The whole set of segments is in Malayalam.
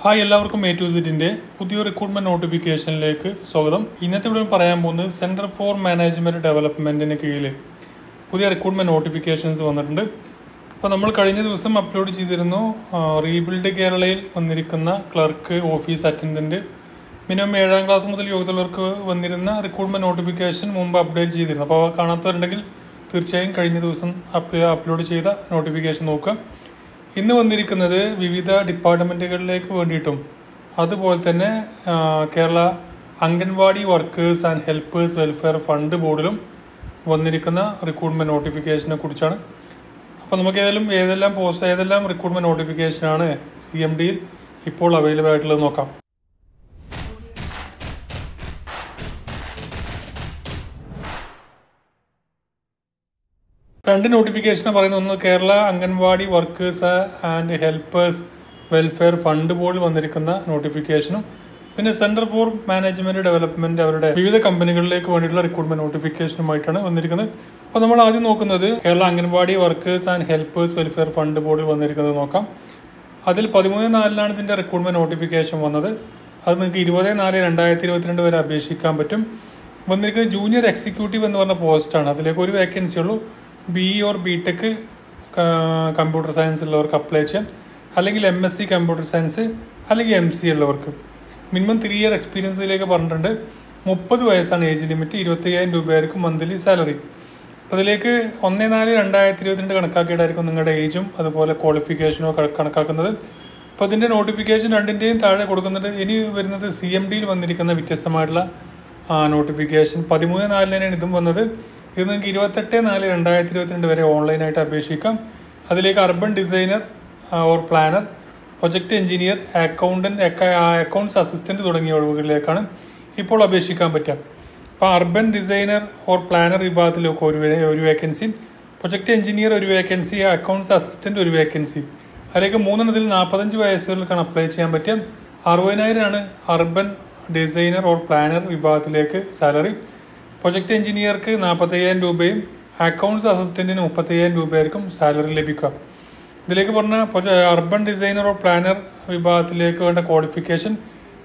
ഹായ് എല്ലാവർക്കും എ ടു സിറ്റിന്റെ പുതിയ റിക്രൂട്ട്മെന്റ് നോട്ടിഫിക്കേഷനിലേക്ക് സ്വാഗതം ഇന്നത്തെ ഇവിടെ പറയാൻ പോകുന്നത് സെന്റർ ഫോർ മാനേജ്മെന്റ് ഡെവലപ്മെന്റിന് കീഴിൽ പുതിയ റിക്രൂട്ട്മെന്റ് നോട്ടിഫിക്കേഷൻസ് വന്നിട്ടുണ്ട് അപ്പോൾ നമ്മൾ കഴിഞ്ഞ ദിവസം അപ്ലോഡ് ചെയ്തിരുന്നു റീബിൽഡ് കേരളയിൽ വന്നിരിക്കുന്ന ക്ലർക്ക് ഓഫീസ് അറ്റൻഡന്റ് മിനിമം ഏഴാം ക്ലാസ് മുതൽ യോഗ്യതയുള്ളവർക്ക് വന്നിരുന്ന റിക്രൂട്ട്മെന്റ് നോട്ടിഫിക്കേഷൻ മുമ്പ് അപ്ഡേറ്റ് ചെയ്തിരുന്നു അപ്പോൾ കാണാത്തവരുണ്ടെങ്കിൽ തീർച്ചയായും കഴിഞ്ഞ ദിവസം അപ്ലോഡ് ചെയ്ത നോട്ടിഫിക്കേഷൻ നോക്കുക ഇന്ന് വന്നിരിക്കുന്നത് വിവിധ ഡിപ്പാർട്ട്മെൻറ്റുകളിലേക്ക് വേണ്ടിയിട്ടും അതുപോലെ തന്നെ ആ, Kerala anganwadi workers and helpers welfare fund ബോർഡിലും വന്നിരിക്കുന്ന റിക്രൂട്ട്മെൻറ്റ് നോട്ടിഫിക്കേഷനെ കുറിച്ചാണ് അപ്പോൾ നമുക്ക് ഏതെല്ലാം ഏതെല്ലാം പോസ്റ്റ് ഏതെല്ലാം റിക്രൂട്ട്മെൻറ്റ് നോട്ടിഫിക്കേഷനാണ് സി എം ഡിയിൽ ഇപ്പോൾ അവൈലബിൾ ആയിട്ടുള്ളത് നോക്കാം രണ്ട് നോട്ടിഫിക്കേഷൻ പറയുന്ന ഒന്ന് Kerala anganwadi workers and helpers welfare fund ബോർഡിൽ വന്നിരിക്കുന്ന നോട്ടിഫിക്കേഷനും പിന്നെ സെന്റർ ഫോർ മാനേജ്മെന്റ് ഡെവലപ്മെന്റ് അവരുടെ വിവിധ കമ്പനികളിലേക്ക് വേണ്ടിയിട്ടുള്ള റിക്രൂട്ട്മെന്റ് നോട്ടിഫിക്കേഷനുമായിട്ടാണ് വന്നിരിക്കുന്നത് അപ്പോൾ നമ്മൾ ആദ്യം നോക്കുന്നത് Kerala anganwadi workers and helpers welfare fund ബോർഡിൽ വന്നിരിക്കുന്നത് നോക്കാം അതിൽ പതിമൂന്ന് നാലിനാണ് ഇതിന്റെ റിക്രൂട്ട്മെന്റ് നോട്ടിഫിക്കേഷൻ വന്നത് അത് നിങ്ങൾക്ക് ഇരുപത് നാല് രണ്ടായിരത്തി ഇരുപത്തിരണ്ട് വരെ അപേക്ഷിക്കാൻ പറ്റും വന്നിരിക്കുന്നത് ജൂനിയർ എക്സിക്യൂട്ടീവ് എന്ന് പറഞ്ഞ പോസ്റ്റാണ് അതിലേക്ക് ഒരു വേക്കൻസി ഉള്ളൂ B or B tech computer science ഉള്ളവർക്ക് അപ്ലൈ ചെയ്യാം അല്ലെങ്കിൽ M S C computer science അല്ലെങ്കിൽ എം സി ഉള്ളവർക്ക് മിനിമം ത്രീ ഇയർ എക്സ്പീരിയൻസിലേക്ക് പറഞ്ഞിട്ടുണ്ട് മുപ്പത് വയസ്സാണ് ഏജ് ലിമിറ്റ് ഇരുപത്തി അയ്യായിരം രൂപയായിരിക്കും മന്ത്ലി സാലറി അപ്പോൾ അതിലേക്ക് ഒന്ന് നാല് രണ്ടായിരത്തി ഇരുപത്തിരണ്ട് കണക്കാക്കിയിട്ടായിരിക്കും നിങ്ങളുടെ ഏജും അതുപോലെ ക്വാളിഫിക്കേഷനോ കണക്കാക്കുന്നത് അപ്പോൾ അതിൻ്റെ നോട്ടിഫിക്കേഷൻ രണ്ടിൻ്റെയും താഴെ കൊടുക്കുന്നത് ഇനി വരുന്നത് സി എം ഡിയിൽ വന്നിരിക്കുന്ന വ്യത്യസ്തമായിട്ടുള്ള നോട്ടിഫിക്കേഷൻ പതിമൂന്ന് നാലിനാണ് ഇതും വന്നത് ഇത് നിങ്ങൾക്ക് ഇരുപത്തെട്ട് നാല് രണ്ടായിരത്തി ഇരുപത്തിരണ്ട് വരെ ഓൺലൈനായിട്ട് അപേക്ഷിക്കാം അതിലേക്ക് urban designer or planner project engineer accountant accounts assistant തുടങ്ങിയ ഒഴിവുകളിലേക്കാണ് ഇപ്പോൾ അപേക്ഷിക്കാൻ പറ്റുക അപ്പോൾ അർബൻ ഡിസൈനർ ഓർ പ്ലാനർ വിഭാഗത്തിലൊക്കെ ഒരു വേ- ഒരു വേക്കൻസി പ്രൊജക്ട് എഞ്ചിനീയർ ഒരു വേക്കൻസി അക്കൗണ്ട്സ് അസിസ്റ്റന്റ് ഒരു വേക്കൻസി അതിലേക്ക് മൂന്നെണ്ണത്തിൽ നാൽപ്പത്തഞ്ച് വയസ്സുകൾക്കാണ് അപ്ലൈ ചെയ്യാൻ പറ്റുക അറുപതിനായിരമാണ് അർബൻ ഡിസൈനർ ഓർ പ്ലാനർ വിഭാഗത്തിലേക്ക് സാലറി പ്രൊജക്ട് എഞ്ചിനീയർക്ക് നാൽപ്പത്തയ്യായിരം രൂപയും അക്കൗണ്ട്സ് അസിസ്റ്റന്റിന് മുപ്പത്തയ്യായിരം രൂപയായിരിക്കും സാലറി ലഭിക്കുക ഇതിലേക്ക് പറഞ്ഞ പ്രൊജ- അർബൻ ഡിസൈനർ ഓർ പ്ലാനർ വിഭാഗത്തിലേക്ക് വേണ്ട qualification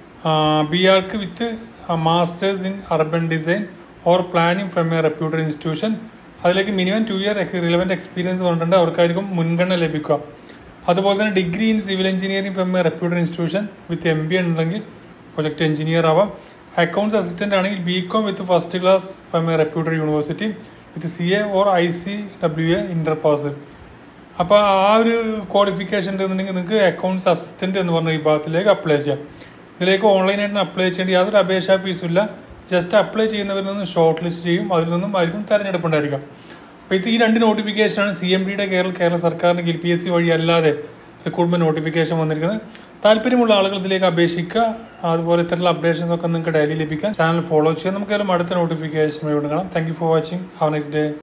B arch with masters in urban design or planning from a reputed institution അതിലേക്ക് minimum two year relevant experience പറഞ്ഞിട്ടുണ്ട് അവർക്കായിരിക്കും മുൻഗണന ലഭിക്കുക അതുപോലെ തന്നെ degree in civil engineering from a reputed institution with M B ഉണ്ടെങ്കിൽ പ്രൊജക്ട് എഞ്ചിനീയർ ആവാം അക്കൗണ്ട്സ് അസിസ്റ്റന്റ് ആണെങ്കിൽ B com with first class from a reputed university with C A or I C W A inter pass അപ്പോൾ ആ ഒരു ക്വാളിഫിക്കേഷൻ ഉണ്ടെന്നുണ്ടെങ്കിൽ നിങ്ങൾക്ക് അക്കൗണ്ട്സ് അസിസ്റ്റന്റ് എന്ന് പറഞ്ഞ വിഭാഗത്തിലേക്ക് അപ്ലൈ ചെയ്യാം ഇതിലേക്ക് ഓൺലൈനായിട്ട് അപ്ലൈ ചെയ്യേണ്ട യാതൊരു അപേക്ഷാ ഫീസും ഇല്ല ജസ്റ്റ് അപ്ലൈ ചെയ്യുന്നവരിൽ നിന്ന് ഷോർട്ട് ലിസ്റ്റ് ചെയ്യും അതിൽ നിന്നും ആയിരിക്കും തെരഞ്ഞെടുപ്പുണ്ടായിരിക്കാം അപ്പോൾ ഇത് ഈ രണ്ട് നോട്ടിഫിക്കേഷനാണ് സി എം ഡിയുടെ കേരള കേരള സർക്കാരിന് കീഴിൽ പി എസ് സി വഴി അല്ലാതെ റിക്രൂട്ട്മെന്റ് നോട്ടിഫിക്കേഷൻ വന്നിരിക്കുന്നത് താല്പര്യമുള്ള ആളുകൾ ഇതിലേക്ക് അപേക്ഷിക്കുക അതുപോലെ ഇത്തരത്തിലുള്ള അപ്ഡേഷൻസ് ഒക്കെ നിങ്ങൾക്ക് ഡെയിലി ലഭിക്കാൻ ചാനൽ ഫോളോ ചെയ്യാം നമുക്ക് അടുത്ത നോട്ടിഫിക്കേഷൻ കാണാം thank you for watching have nice day